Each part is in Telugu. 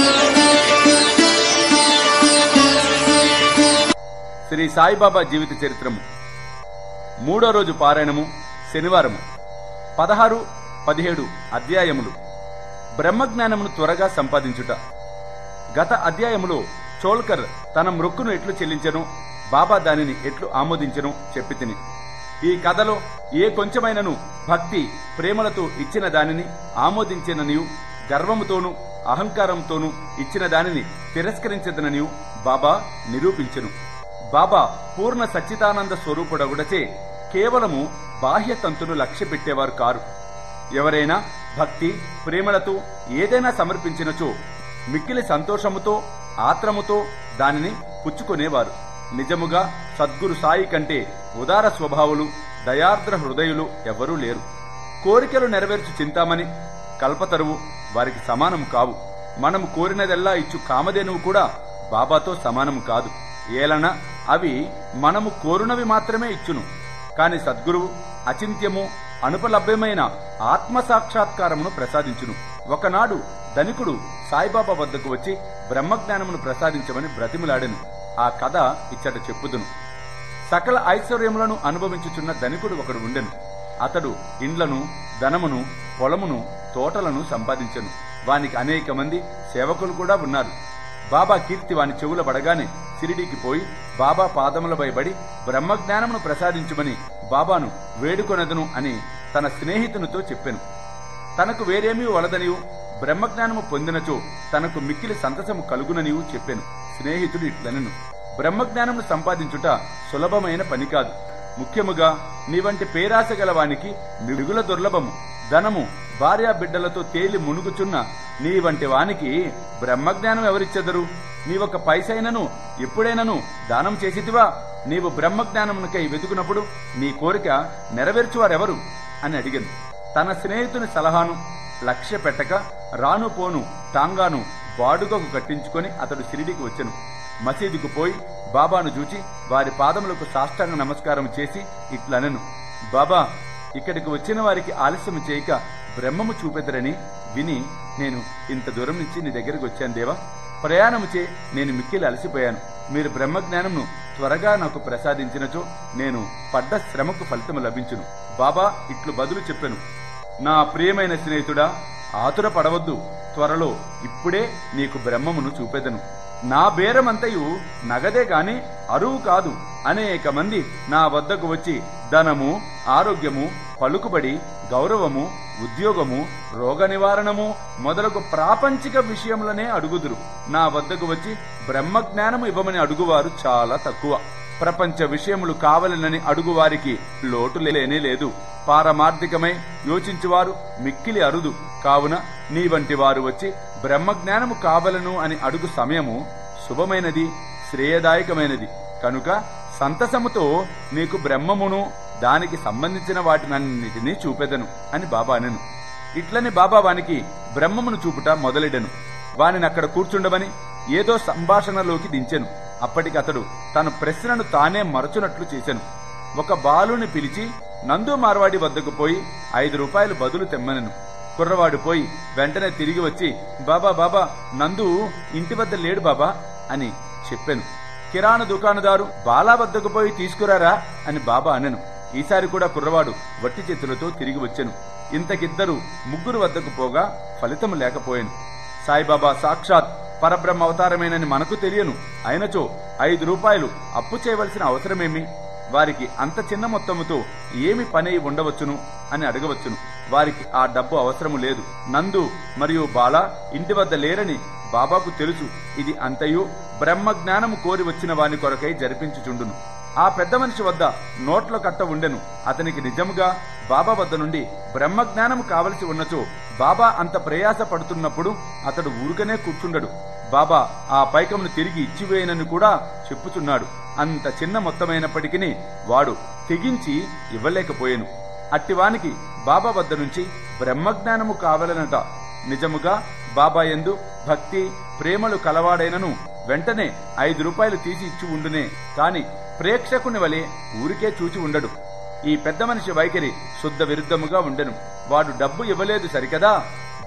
శ్రీ సాయిబాబా జీవిత చరిత్రము మూడో రోజు పారాయణము శనివారము పదహారు పదిహేడు అధ్యాయములు బ్రహ్మజ్ఞానమును త్వరగా సంపాదించుట గత అధ్యాయములో చోల్కర్ తన మృక్కును ఎట్లు చెల్లించెనో బాబా దానిని ఎట్లు ఆమోదించెనో చెప్పి తిని ఈ కథలో ఏ కొంచెమైనను భక్తి ప్రేమలతో ఇచ్చిన దానిని ఆమోదించిననియు గర్వముతోనూ అహంకారంతోనూ ఇచ్చిన దానిని తిరస్కరించదననియు బాబా నిరూపించెను బాబా పూర్ణ సచ్చిదానంద స్వరూపుడగుడచే కేవలము బాహ్య తంతును లక్ష్య పెట్టేవారు కారు ఎవరైనా భక్తి ప్రేమలతో ఏదైనా సమర్పించినచో మిక్కిలి సంతోషముతో ఆత్రముతో దానిని పుచ్చుకొనేవారు నిజముగా సద్గురు సాయి కంటే ఉదార స్వభావులు దయార్ద్ర హృదయులు ఎవరూ లేరు కోరికలు నెరవేర్చు చింతామణి కల్పతరువు వారికి సమానం కావు మనము కోరినదెల్లా ఇచ్చు కామధేనువు కూడా బాబాతో సమానము కాదు ఏలన అవి మనము కోరునవి మాత్రమే ఇచ్చును కాని సద్గురువు అచింత్యము అనుపలభ్యమైన ఆత్మ సాక్షాత్కారమును ప్రసాదించును ఒకనాడు ధనికుడు సాయిబాబా వద్దకు వచ్చి బ్రహ్మజ్ఞానమును ప్రసాదించమని బ్రతిములాడెను ఆ కథ ఇచ్చట చెప్పుదును సకల ఐశ్వర్యములను అనుభవించుచున్న ధనికుడు ఒకడు ఉండెను అతడు ఇండ్లను ధనమును పొలమును తోటలను సంపాదించెను వానికి అనేక మంది సేవకులు కూడా ఉన్నారు బాబా కీర్తి వాని చెవుల పడగానే సిరిడీకి పోయి బాబా పాదములపై బడి బ్రహ్మజ్ఞానమును ప్రసాదించుమని బాబాను వేడుకొనదును అని తన స్నేహితునితో చెప్పెను తనకు వేరేమీ వలదనియు బ్రహ్మజ్ఞానము పొందినచో తనకు మిక్కిలి సంతసము కలుగుననియు చెప్పెను స్నేహితుడు ఇట్లనెను బ్రహ్మజ్ఞానమును సంపాదించుట సులభమైన పని కాదు ముఖ్యముగా నీ వంటి పేరాశ గలవానికి మిగుల దుర్లభము ధనము భార్యా బిడ్డలతో తేలి మునుగుచున్న నీ వంటి వానికి బ్రహ్మజ్ఞానం ఎవరిచ్చెదరు నీవొక పైసైనను ఎప్పుడైనను దానం చేసితివా నీవు బ్రహ్మజ్ఞానమునకై వెతుకునప్పుడు నీ కోరిక నెరవేర్చువారెవరు అని అడిగాను తన స్నేహితుని సలహాను లక్ష్య పెట్టక రాను పోను టాంగాను బాడుగకు కట్టించుకొని అతడు షిరిడికి వచ్చెను మసీదుకు పోయి బాబాను చూచి వారి పాదములకు సాష్టాంగ నమస్కారం చేసి ఇట్లనెను బాబా ఇక్కడికి వచ్చిన వారికి ఆలస్యం చేయక బ్రహ్మము చూపెదరని విని నేను ఇంత దూరం నుంచి నీ దగ్గరికి వచ్చాను దేవా ప్రయాణము చే నేను మిక్కిలి అలసిపోయాను మీరు బ్రహ్మజ్ఞానంను త్వరగా నాకు ప్రసాదించినచో నేను పడ్డ శ్రమకు ఫలితము లభించును బాబా ఇట్లు బదులు చెప్పెను నా ప్రియమైన స్నేహితుడా ఆతుర పడవద్దు త్వరలో ఇప్పుడే నీకు బ్రహ్మమును చూపెదను నా బేరమంతయు నగదే గాని అరువు కాదు అనేక మంది నా వద్దకు వచ్చి ధనము ఆరోగ్యము పలుకుబడి గౌరవము ఉద్యోగము రోగ నివారణము మొదలగు ప్రాపంచిక విషయములనే అడుగుదురు నా వద్దకు వచ్చి బ్రహ్మజ్ఞానము ఇవ్వమని అడుగువారు చాలా తక్కువ ప్రపంచ విషయములు కావలనని అడుగువారికి లోటు లేనే లేదు పారమార్థికమై యోచించువారు మిక్కిలి అరుదు కావున నీ వంటి వారు వచ్చి బ్రహ్మజ్ఞానము కావలను అని అడుగు సమయము శుభమైనది శ్రేయదాయకమైనది కనుక సంతసముతో నీకు బ్రహ్మమును దానికి సంబంధించిన వాటినన్నిటినీ చూపెదను అని బాబా అనెను ఇట్లని బాబా వానికి బ్రహ్మమును చూపుట మొదలెడెను వానిని అక్కడ కూర్చుండమని ఏదో సంభాషణలోకి దించెను అప్పటికి అతడు తన ప్రశ్నను తానే మరచునట్లు చేశాను ఒక బాలుని పిలిచి నందు మార్వాడి వద్దకు పోయి ఐదు రూపాయలు బదులు తెమ్మనెను కుర్రవాడు పోయి వెంటనే తిరిగి వచ్చి బాబా బాబా నందు ఇంటి వద్ద లేడు బాబా అని చెప్పాను కిరాణా దుకాణదారు బాలా వద్దకు పోయి తీసుకురారా అని బాబా అనెను ఈసారి కూడా కుర్రవాడు వట్టి చేతులతో తిరిగి వచ్చెను ఇంతకిద్దరు ముగ్గురు వద్దకు పోగా ఫలితము లేకపోయాను సాయిబాబా సాక్షాత్ పరబ్రహ్మ అవతారమేనని మనకు తెలియను అయినచో ఐదు రూపాయలు అప్పు చేయవలసిన అవసరమేమి వారికి అంత చిన్న మొత్తముతో ఏమి పని అయి ఉండవచ్చును అని అడగవచ్చును వారికి ఆ డబ్బు అవసరము లేదు నందు మరియు బాల ఇంటి వద్ద లేరని బాబాకు తెలుసు ఇది అంతయు బ్రహ్మ జ్ఞానము కోరి వచ్చిన వాని కొరకై జరిపించుచుండును ఆ పెద్ద మనిషి వద్ద నోట్ల కట్ట ఉండెను అతనికి నిజముగా బాబా వద్ద నుండి బ్రహ్మజ్ఞానము కావలసి ఉన్నచో బాబా అంత ప్రయాస పడుతున్నప్పుడు అతడు ఊరుకనే కూర్చుండడు బాబా ఆ పైకమును తిరిగి ఇచ్చివేయనని కూడా చెప్పుచున్నాడు అంత చిన్న మొత్తమైనప్పటికీ వాడు తెగించి ఇవ్వలేకపోయాను అట్టివానికి బాబా వద్ద నుంచి బ్రహ్మజ్ఞానము కావాలనట నిజముగా బాబా ఎందు భక్తి ప్రేమలు కలవాడైనను వెంటనే ఐదు రూపాయలు తీసి ఇచ్చి ఉండునే కాని ప్రేక్షకుని వలె ఊరికే చూచి ఉండడు ఈ పెద్ద మనిషి వైఖరి శుద్ధ విరుద్ధముగా ఉండెను వాడు డబ్బు ఇవ్వలేదు సరికదా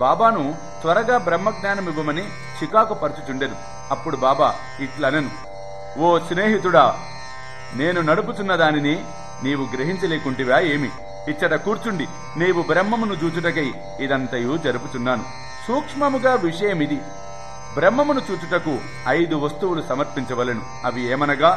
బాబాను త్వరగా బ్రహ్మజ్ఞానం ఇవ్వమని చికాకు పరచుచుండెను అప్పుడు బాబా ఇట్లనను ఓ స్నేహితుడా నేను నడుపుచున్న దానిని నీవు గ్రహించలేకుంటివా ఏమి ఇచ్చట కూర్చుండి నీవు బ్రహ్మమును చూచుటకై ఇదంతయు జరుపుచున్నాను సూక్ష్మముగా విషయమిది బ్రహ్మమును చూచుటకు ఐదు వస్తువులు సమర్పించవలెను అవి ఏమనగా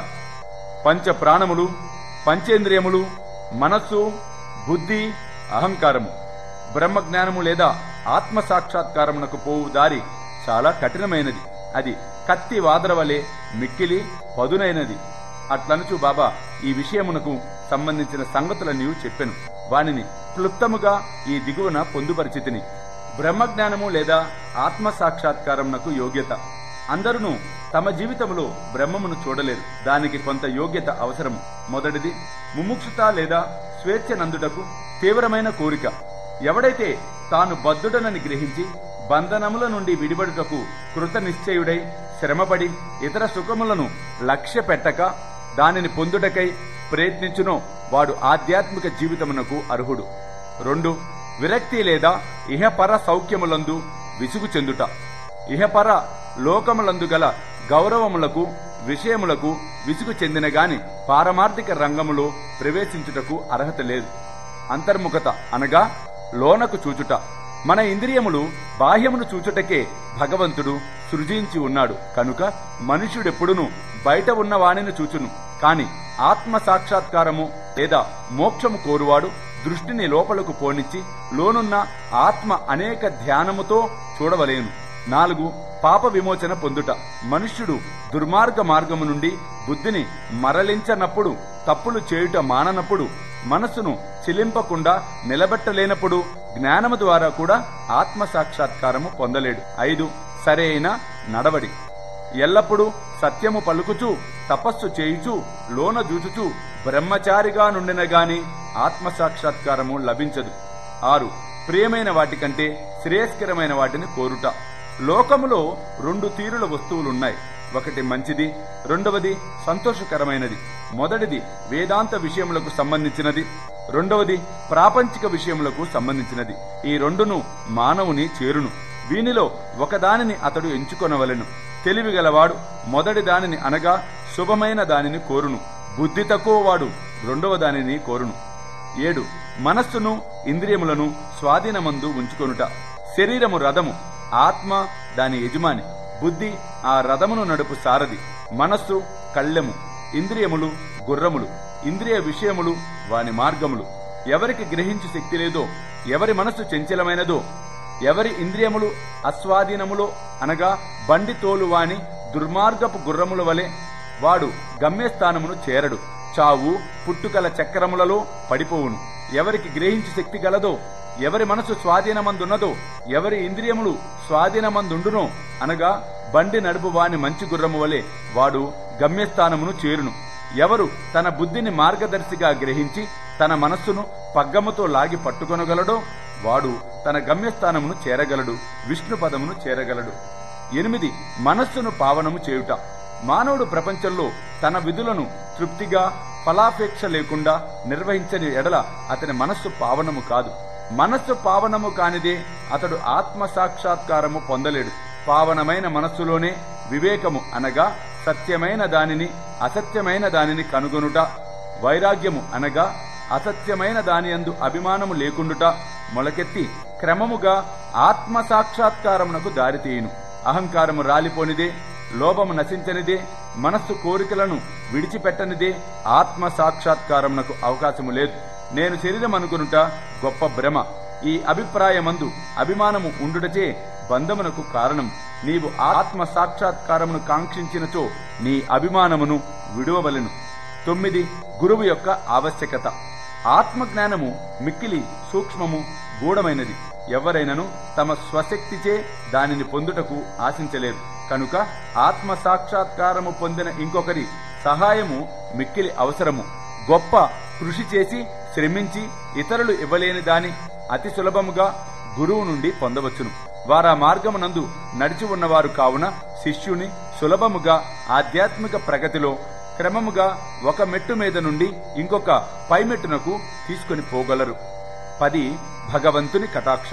పంచ ప్రాణములు పంచేంద్రియములు మనస్సు బుద్ధి అహంకారము బ్రహ్మజ్ఞానము లేదా ఆత్మ సాక్షాత్కారమునకు పోవు దారి చాలా కఠినమైనది అది కత్తి వాదర వలె మిక్కిలి పదునైనది అట్లనుచు బాబా ఈ విషయమునకు సంబంధించిన సంగతులన్నీ చెప్పెను వానిని క్లుప్తముగా ఈ దిగువన పొందుపరిచితిని బ్రహ్మజ్ఞానము లేదా ఆత్మ సాక్షాత్కారమునకు యోగ్యత అందరూ తమ జీవితంలో బ్రహ్మమును చూడలేరు దానికి కొంత యోగ్యత అవసరం మొదటిది ముముక్షుత లేదా స్వేచ్ఛ నందుటకు తీవ్రమైన కోరిక ఎవడైతే తాను బద్ధుడనని గ్రహించి బంధనముల నుండి విడిబడుటకు కృత నిశ్చయుడై శ్రమపడి ఇతర సుఖములను లక్ష్య పెట్టక దానిని పొందుటకై ప్రయత్నించునో వాడు ఆధ్యాత్మిక జీవితమునకు అర్హుడు రెండు విరక్తి లేదా ఇహపర సౌఖ్యములందు విసుగు చెందుట ఇహపర లోకములందు గల గౌరవములకు విషయములకు విసుగు చెందిన గాని పారమార్థిక రంగములో ప్రవేశించుటకు అర్హత లేదు అంతర్ముఖత అనగా లోనకు చూచుట మన ఇంద్రియములు బాహ్యమును చూచుటకే భగవంతుడు సృజించి ఉన్నాడు కనుక మనుష్యుడెప్పుడును బయట ఉన్న వాణిని చూచును కాని ఆత్మ సాక్షాత్కారము లేదా మోక్షము కోరువాడు దృష్టిని లోపలకు పోనిచ్చి లోనున్న ఆత్మ అనేక ధ్యానముతో చూడవలేను నాలుగు పాప విమోచన పొందుట మనుష్యుడు దుర్మార్గ మార్గము నుండి బుద్ధిని మరలించనప్పుడు తప్పులు చేయుట మాననప్పుడు మనస్సును చిలింపకుండా నిలబెట్టలేనప్పుడు జ్ఞానము ద్వారా కూడా ఆత్మ సాక్షాత్కారము పొందలేడు ఐదు సరైన నడవడి ఎల్లప్పుడూ సత్యము పలుకుచూ తపస్సు చేయుచూ లోన జూచుచూ బ్రహ్మచారిగా నుండిన గాని ఆత్మ సాక్షాత్కారము లభించదు ఆరు ప్రియమైన వాటికంటే శ్రేయస్కరమైన వాటిని కోరుట లోకములో రెండు తీరుల వస్తువులున్నాయి ఒకటి మంచిది రెండవది సంతోషకరమైనది మొదటిది వేదాంత విషయములకు సంబంధించినది రెండవది ప్రాపంచిక విషయములకు సంబంధించినది ఈ రెండును మానవుని చేరును వీనిలో ఒకదానిని అతడు ఎంచుకొనవలెను తెలివిగలవాడు మొదటి దానిని అనగా శుభమైన దానిని కోరును బుద్ధి తక్కువ వాడు రెండవ దానిని కోరును ఏడు మనస్సును ఇంద్రియములను స్వాధీనమందు ఉంచుకొనుట శరీరము రథము ఆత్మ దాని యజమాని బుద్ధి ఆ రథమును నడుపు సారథి మనస్సు కళ్ళెము ఇంద్రియములు గుర్రములు ఇంద్రియ విషయములు వాని మార్గములు ఎవరికి గ్రహించు శక్తి లేదో ఎవరి మనస్సు చంచలమైనదో ఎవరి ఇంద్రియములు అస్వాధీనములో అనగా బండి తోలు వాని దుర్మార్గపు గుర్రముల వలె వాడు గమ్యస్థానమును చేరడు చావు పుట్టుకల చక్రములలో పడిపోవును ఎవరికి గ్రహించు శక్తి గలదో ఎవరి మనసు స్వాధీనమందున్నదో ఎవరి ఇంద్రియములు స్వాధీనమందుండునో అనగా బండి నడుపు వాని మంచి గుర్రము వలె వాడు గమ్యస్థానమును చేరును ఎవరు తన బుద్ధిని మార్గదర్శిగా గ్రహించి తన మనస్సును పగ్గముతో లాగి పట్టుకొనగలడో వాడు తన గమ్యస్థానమును చేరగలడు విష్ణు పదమును చేరగలడు ఎనిమిది మనస్సును పావనము చేయుట మానవుడు ప్రపంచంలో తన విధులను తృప్తిగా ఫలాపేక్ష లేకుండా నిర్వహించని ఎడల అతని మనస్సు పావనము కాదు మనస్సు పావనము కానిదే అతడు ఆత్మ సాక్షాత్కారము పొందలేడు పావనమైన మనస్సులోనే వివేకము అనగా సత్యమైన దానిని అసత్యమైన దానిని కనుగొనుట వైరాగ్యము అనగా అసత్యమైన దాని అందు అభిమానము లేకుండుట మొలకెత్తి క్రమముగా ఆత్మ సాక్షాత్కారమునకు దారితీయును అహంకారము రాలిపోనిదే లోభము నశించనిదే మనస్సు కోరికలను విడిచిపెట్టనిదే ఆత్మ సాక్షాత్కారమునకు అవకాశము లేదు నేను శరీరం అనుకునుట గొప్ప భ్రమ ఈ అభిప్రాయమందు అభిమానము ఉండుటచే బంధమునకు కారణం నీవు ఆత్మ సాక్షాత్కారమును కాంక్షించినచో నీ అభిమానమును విడువవలెను తొమ్మిది గురువు యొక్క ఆవశ్యకత ఆత్మజ్ఞానము మిక్కిలి సూక్ష్మము గూఢమైనది ఎవరైనను తమ స్వశక్తిచే దానిని పొందుటకు ఆశించలేరు కనుక ఆత్మ సాక్షాత్కారము పొందిన ఇంకొకరి సహాయము మిక్కిలి అవసరము గొప్ప కృషి చేసి శ్రమించి ఇతరులు ఇవ్వలేని దాని అతి సులభముగా గురువు నుండి పొందవచ్చును వారా మార్గమునందు నడిచి ఉన్నవారు కావున శిష్యుని సులభముగా ఆధ్యాత్మిక ప్రగతిలో క్రమముగా ఒక మెట్టు మీద నుండి ఇంకొక పై మెట్టునకు తీసుకొని పోగలరు పది భగవంతుని కటాక్షము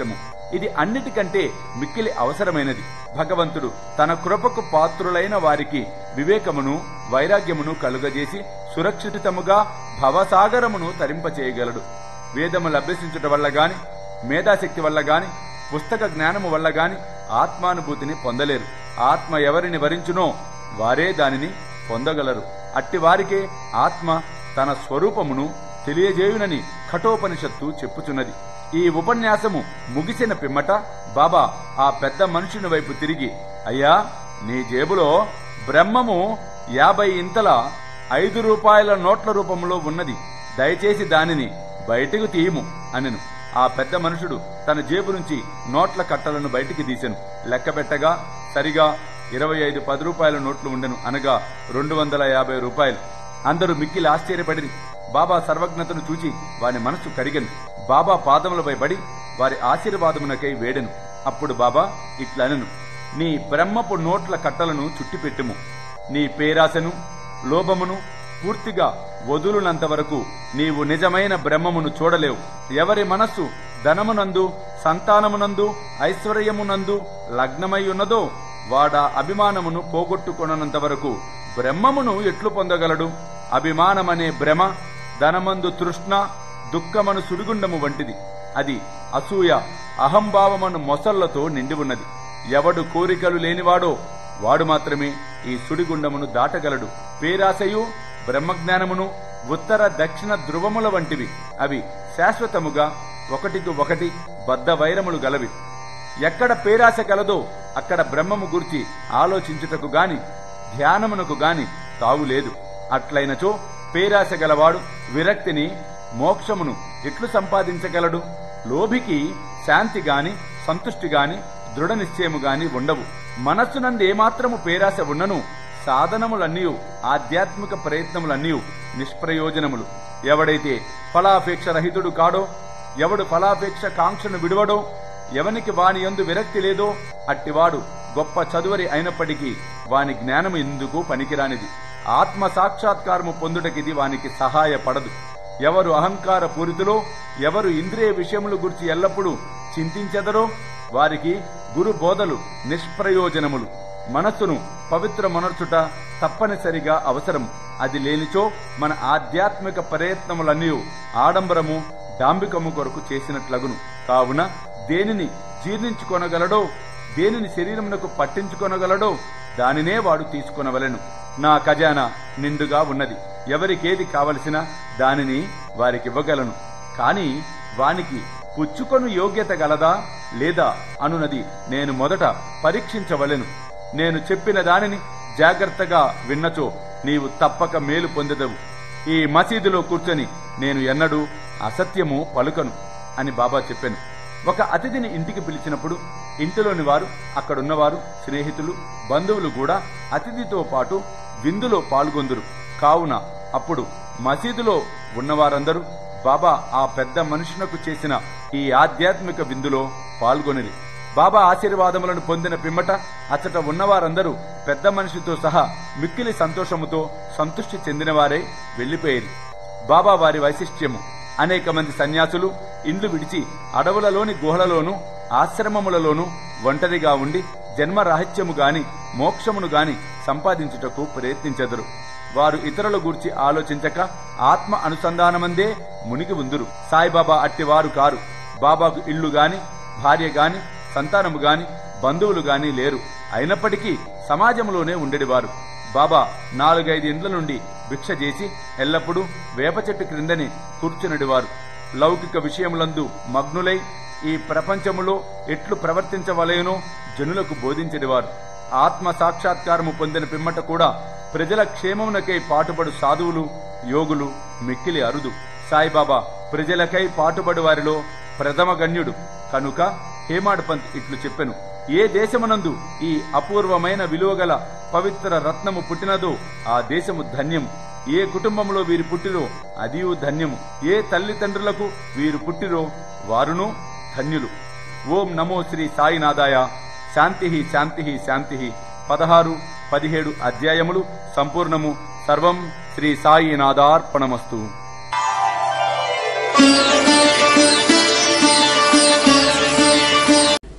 ఇది అన్నిటికంటే మిక్కిలి అవసరమైనది భగవంతుడు తన కృపకు పాత్రులైన వారికి వివేకమును వైరాగ్యమును కలుగజేసి సురక్షితముగా భవసాగరమును తరింపచేయగలడు వేదములు అభ్యసించుట వల్ల గాని మేధాశక్తి వల్ల గాని పుస్తక జ్ఞానము వల్ల గాని ఆత్మానుభూతిని పొందలేరు ఆత్మ ఎవరిని వరించునో వారే దానిని పొందగలరు అట్టి వారికే ఆత్మ తన స్వరూపమును తెలియజేయునని కఠోపనిషత్తు చెప్పుచున్నది ఈ ఉపన్యాసము ముగిసిన పిమ్మట బాబా ఆ పెద్ద మనుషుని వైపు తిరిగి అయ్యా నీ జేబులో బ్రహ్మము యాభై ఇంతల ఐదు రూపాయల నోట్ల రూపంలో ఉన్నది దయచేసి దానిని బయటకు తీయము అనెను ఆ పెద్ద మనుషుడు తన జేబు నుంచి నోట్ల కట్టలను బయటికి తీసెను లెక్కబెట్టగా సరిగా ఇరవై ఐదు పది రూపాయల నోట్లు ఉండెను అనగా రెండు వందల యాభై రూపాయలు అందరూ మిక్కిలి ఆశ్చర్యపడి బాబా సర్వజ్ఞతను చూచి వారి మనసు కరిగెను బాబా పాదములపై పడి వారి ఆశీర్వాదమునకై వేడెను అప్పుడు బాబా ఇట్లనెను నీ బ్రహ్మపు నోట్ల కట్టలను చుట్టిపెట్టుము నీ పేరాశను లోభమును పూర్తిగా వదులునంత వరకు నీవు నిజమైన బ్రహ్మమును చూడలేవు ఎవరి మనస్సు ధనమునందు సంతానమునందు ఐశ్వర్యమునందు లగ్నమై ఉన్నదో వాడా అభిమానమును పోగొట్టుకొనంత వరకు బ్రహ్మమును ఎట్లు పొందగలడు అభిమానమనే భ్రమ ధనమందు తృష్ణ దుఃఖమను సుడిగుండము వంటిది అది అసూయ అహంభావమను మొసళ్లతో నిండి ఉన్నది ఎవడు కోరికలు లేనివాడో వాడు మాత్రమే ఈ సుడిగుండమును దాటగలడు పేరాశయు బ్రహ్మజ్ఞానమును ఉత్తర దక్షిణ ధ్రువముల వంటివి అవి శాశ్వతముగా ఒకటికి ఒకటి బద్ధ వైరములు గలవి ఎక్కడ పేరాశ కలదో అక్కడ బ్రహ్మము గురించి ఆలోచించుటకు గాని ధ్యానమునకు గాని తావులేదు అట్లైనచో పేరాశ గలవాడు విరక్తిని మోక్షమును ఎట్లు సంపాదించగలడు లోభికి శాంతి గాని సంతుష్టి గాని దృఢ నిశ్చయము గాని ఉండవు మనస్సునందు ఏమాత్రము పేరాశ ఉన్నను సాధనములన్నీ ఆధ్యాత్మిక ప్రయత్నములన్నీ నిష్ప్రయోజనములు ఎవడైతే ఫలాపేక్ష రహితుడు కాడో ఎవడు ఫలాపేక్ష కాంక్షను విడువడో ఎవనికి వాని యందు విరక్తి లేదో అట్టివాడు గొప్ప చదువరి అయినప్పటికీ వాని జ్ఞానము ఎందుకు పనికిరానిది ఆత్మ సాక్షాత్కారము పొందుటకిది వానికి సహాయపడదు ఎవరు అహంకార పూరితులో ఎవరు ఇంద్రియ విషయముల గురించి ఎల్లప్పుడూ చింతించెదరో వారికి గురు బోధలు నిష్ప్రయోజనములు మనస్సును పవిత్ర మనర్చుట తప్పనిసరిగా అవసరం అది లేనిచో మన ఆధ్యాత్మిక ప్రయత్నములన్నీ ఆడంబరము డాంబికము కొరకు చేసినట్లగును కావున దేనిని జీర్ణించుకొనగలడో దేనిని శరీరమునకు పట్టించుకొనగలడో దానినే వాడు తీసుకొనవలెను నా ఖజానా నిండుగా ఉన్నది ఎవరికేది కావలసిన దానిని వారికివ్వగలను కాని వానికి పుచ్చుకొను యోగ్యత గలదా లేదా అనునది నేను మొదట పరీక్షించవలెను నేను చెప్పిన దానిని జాగ్రత్తగా విన్నచో నీవు తప్పక మేలు పొందెదవు ఈ మసీదులో కూర్చొని నేను ఎన్నడూ అసత్యము పలుకను అని బాబా చెప్పాను ఒక అతిథిని ఇంటికి పిలిచినప్పుడు ఇంటిలోని వారు అక్కడున్నవారు స్నేహితులు బంధువులు కూడా అతిథితో పాటు విందులో పాల్గొందురు కావున అప్పుడు మసీదులో ఉన్నవారందరూ బాబా ఆ పెద్ద మనుషునకు చేసిన ఈ ఆధ్యాత్మిక విందులో పాల్గొనిరి బాబా ఆశీర్వాదములను పొందిన పిమ్మట అచ్చట ఉన్నవారందరూ పెద్ద మనిషితో సహా మిక్కిలి సంతోషముతో సంతృష్టి చెందినవారై వెళ్లిపోయేది బాబా వారి వైశిష్ట్యము అనేక మంది సన్యాసులు ఇండ్లు విడిచి అడవులలోని గుహలలోనూ ఆశ్రమములలోనూ ఒంటరిగా ఉండి జన్మ రాహిత్యము గాని మోక్షమును గాని సంపాదించుటకు ప్రయత్నించెదరు వారు ఇతరుల గూర్చి ఆలోచించక ఆత్మ అనుసంధానమందే మునిగి ఉందురు సాయిబాబా అట్టివారు కారు బాబాకు ఇల్లు గాని భార్య గాని సంతానము గాని బంధువులు గాని లేరు అయినప్పటికీ సమాజంలోనే ఉండేవారు బాబా నాలుగైదు ఇండ్ల నుండి భిక్ష చేసి ఎల్లప్పుడూ వేప చెట్టు క్రిందని కూర్చునడివారు లౌకిక విషయములందు మగ్నులై ఈ ప్రపంచములో ఎట్లు ప్రవర్తించవలయనో జనులకు బోధించెడివారు ఆత్మ సాక్షాత్కారము పొందిన పిమ్మట కూడా ప్రజల క్షేమమునకై పాటుపడు సాధువులు యోగులు మిక్కిలి అరుదు సాయిబాబా ప్రజలకై పాటుపడు వారిలో ప్రథమ గణ్యుడు కనుక హేమాడ్ పంత్ ఇట్లు చెప్పెను ఏ దేశమునందు ఈ అపూర్వమైన విలువగల పవిత్ర రత్నము పుట్టినదో ఆ దేశము ధన్యము ఏ కుటుంబంలో వీరు పుట్టిరో అదియు ధన్యము ఏ తల్లిదండ్రులకు వీరు పుట్టిరో వారును ధన్యులు ఓం నమో శ్రీ సాయినాథాయ శాంతి శాంతి శాంతి పదహారు పదిహేడు అధ్యాయములు సంపూర్ణము సర్వం శ్రీ సాయినాథార్పణమస్తు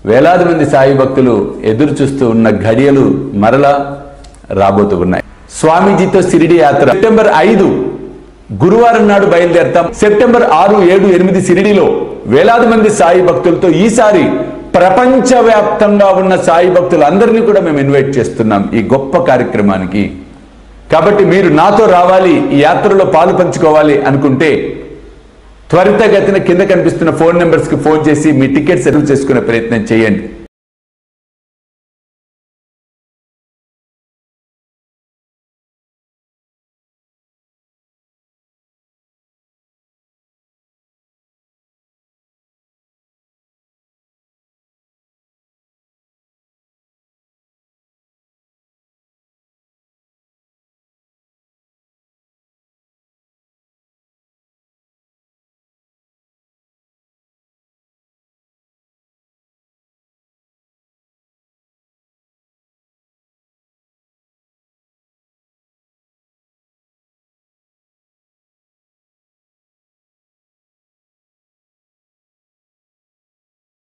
వేలాది మంది సాయి భక్తులు ఎదురు చూస్తూ ఉన్న ఘడియలు మరలా రాబోతూ ఉన్నాయి స్వామీజీతో సిరిడి యాత్ర సెప్టెంబర్ ఐదు గురువారం నాడు బయలుదేరతాం సెప్టెంబర్ ఆరు ఏడు ఎనిమిది సిరిడిలో వేలాది మంది సాయి భక్తులతో ఈసారి ప్రపంచవ్యాప్తంగా ఉన్న సాయి భక్తులందరినీ కూడా మేము ఇన్వైట్ చేస్తున్నాం ఈ గొప్ప కార్యక్రమానికి కాబట్టి మీరు నాతో రావాలి ఈ యాత్రలో పాలు పంచుకోవాలి అనుకుంటే త్వరితగతిన కింద కనిపిస్తున్న ఫోన్ నెంబర్స్ కి ఫోన్ చేసి మీ టికెట్స్ రిజర్వ్ చేసుకునే ప్రయత్నం చేయండి